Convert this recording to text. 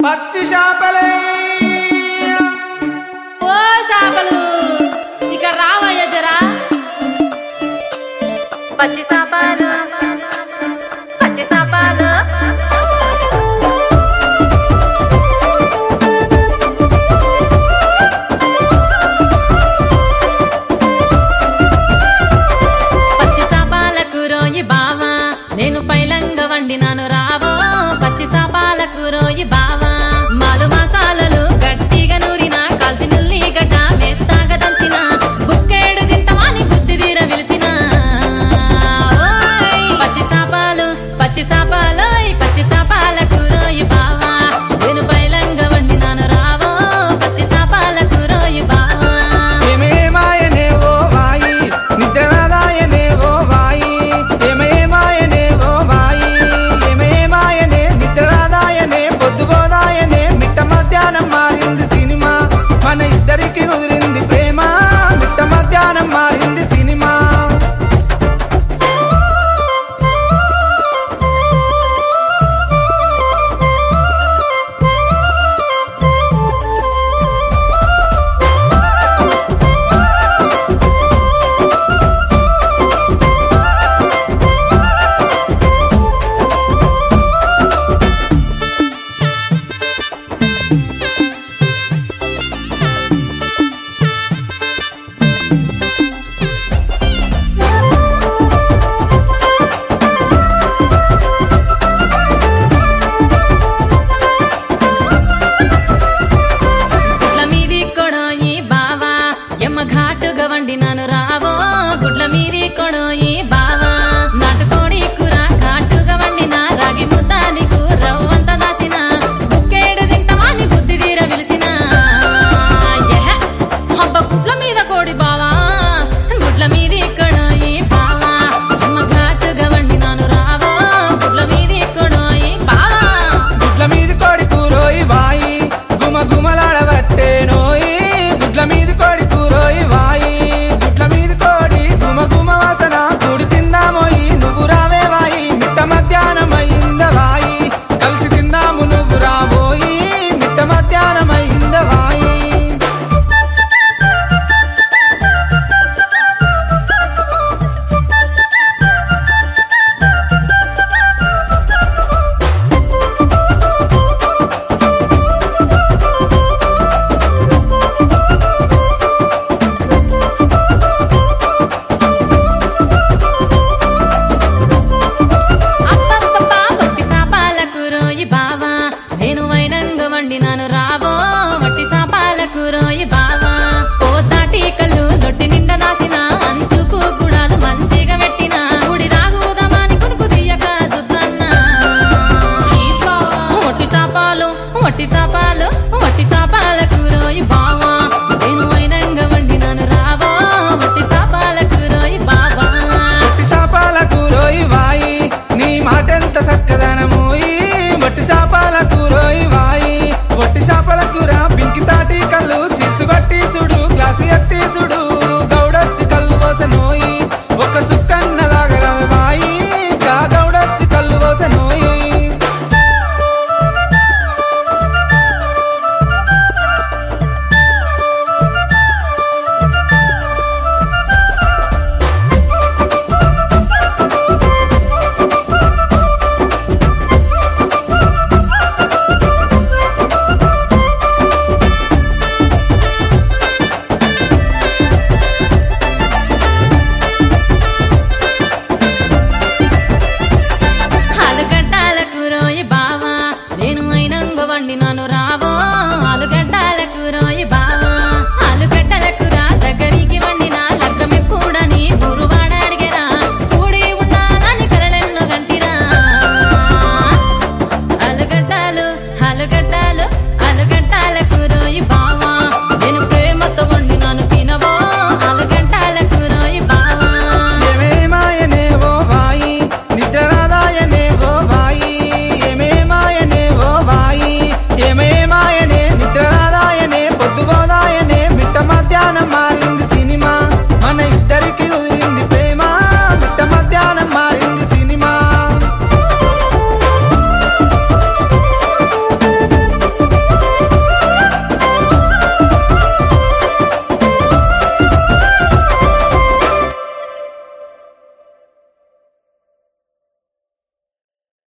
పచ్చి చేపలే ఓ చేపలు ఇక రావయ్య జరా పచ్చి చేపలు పచ్చి చేపలు పచ్చి చేపలకు రోయి బావా నేను పైలంగ వండినాను రావో పచ్చి చేపలకు రోయి బావా మాలు మసాలలు గట్టిగా నూరిన కాల్చి నుల్లి గడ్డ మెత్తగా దంచిన బుక్కేడు తింటమాని బుద్ధి తీర విలిసిన ఓయ్ పచ్చి చేపలు పచ్చి చేపలు పచ్చి చేపలకు రోయి బావా నేను పైలంగ వండినాను రావో పచ్చి చేపలకు రోయి బావా ఏమేమాయనే ఓ వాయి నిద్రనాదాయనే ఓ వాయి ఏమేమాయనే ఓ వాయి ఏమేమాయనే నిద్రనాదాయనే పొద్దుగోదాయనే మిట్ట మధ్యాహ్నం మారింది సినిమా మన ఇద్దరికి కుదిరింది ప్రేమ మిట్ట మధ్యాహ్నం మారింది సినిమా గుడ్ల మీది కొడోయి బావా ఎమ్మ ఘాటుగా వండినాను రావో గుడ్ల మీది కొడోయి బావా నాటుకోడి కూర ఘాటుగా వండిన రాగి ముద్ద నీకు రవ్వంత దాసిన బుక్కేడు తింటమాని బుద్ధి తీర విలిసిన ఎహె, అబ్బ గుడ్ల మీద కోడి బావా గుడ్ల మీది కొడోయి బావా ఎమ్మ ఘాటుగా వండినాను రావో గుడ్ల మీది కొడోయి బావా గుడ్ల మీది కోడి కూరోయి వాయి గుమ గుమలాడబట్టే నోయి గుడ్ల మీది కోడి కూరోయి వాయి గుడ్ల మీది కోడి గుమ గుమ వాసన కూడి తిందామోయి నువ్వు రావే వాయి మిట్ట మధ్యాహ్నం అయింద వాయి కలిసి తిందాము నువ్వు రాబోయి మిట్ట మధ్యాహ్నం అయింద వాయి అబ్బబ్బబ్బా, వట్టి సాపాలకు రోయి బావా నేను వైనంగ వండినాను రావో వట్టి సాపాలకు రోయి బావా పోతాటి కళ్ళు లొట్టి నిండా దాసిన అంచుకు గుడాలు మంచిగా పెట్టిన గుడి రాగుదమాని కునుకు తీయక దుద్దన్నా వట్టి సాపాలు వట్టి సాపాలు వట్టి సాపాలకు రోయి బావా నేను వైనంగ వండినాను రావో వట్టి సాపాలకు రోయి బావా బట్టి శాపాల కూరోయి వాయి నీ మాటెంత సక్కదనమోయి బట్టి శాపాల కూరోయి వాయి బట్టి శాపల కూర పింకి తాటి కళ్ళు చీసుగట్టి సుడు గ్లాసు ఎత్తి సుడు గౌడొచ్చి కళ్ళు పోసనోయి ఒక సుక్కన్న దాగర వాయి గా గౌడొచ్చి కళ్ళు పోసనోయి ఆలుగడ్డలకు రోయి బావా నేను అయినంగ వండినాను రావో ఆలుగడ్డలకు రోయి బావా ఆలుగడ్డలకు రా దగ్గరికి వండిన లగ్గమెప్పుడని ఊరువాడ అడిగేరా కూడి ఉండాలని కలలెన్నో గంటిరా ఆలుగడ్డలు ఆలుగడ్డలు ఆలుగడ్డలకు రోయి బావా